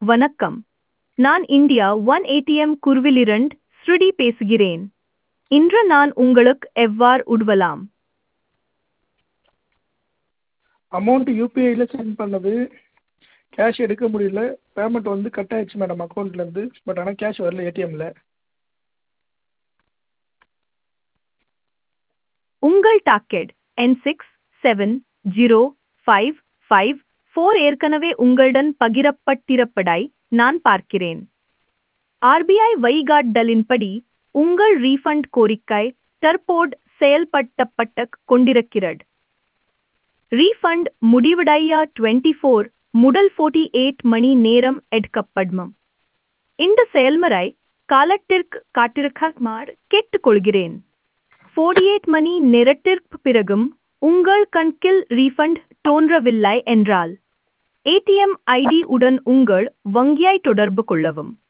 வணக்கம் நான் India one ATM குருவிலிரண்ட் ஸ்ருதி பேசுகிறேன் இன்று நான் உங்களுக்கு எவ்வாறு உதவலாம் அமௌண்ட் யூபிஐயில் சென்ட் பண்ணது கேஷ் எடுக்க முடியல பேமெண்ட் வந்து கட் ஆயிடுச்சு மேடம் அக்கௌண்ட்லேருந்து பட் ஆனால் கேஷ் வரல ஏடிஎம்மில் உங்கள் டாக்கெட் என் six seven zero five five four ஏற்கனவே உங்களுடன் பகிரப்பட்டிருப்பதை நான் பார்க்கிறேன் ஆர்பிஐ வழிகாட்டலின்படி உங்கள் ரீஃபண்ட் கோரிக்கை தற்போது செயல்படுத்தப்பட்டு கொண்டிருக்கிறது ரீஃபண்ட் முடிவடைய டுவெண்ட்டி ஃபோர் முதல் ஃபோர்ட்டி எயிட் மணி நேரம் எடுக்கப்படும் இந்த செயல்முறை காலத்திற்கு காத்திருக்குமாறு கேட்டுக்கொள்கிறேன் ஃபோர்ட்டி எயிட் மணி நேரத்திற்கு பிறகும் உங்கள் கணக்கில் ரீஃபண்ட் தோன்றவில்லை என்றால் ஏடிஎம் ஐடி உடன் உங்கள் வங்கியை தொடர்பு கொள்ளவும்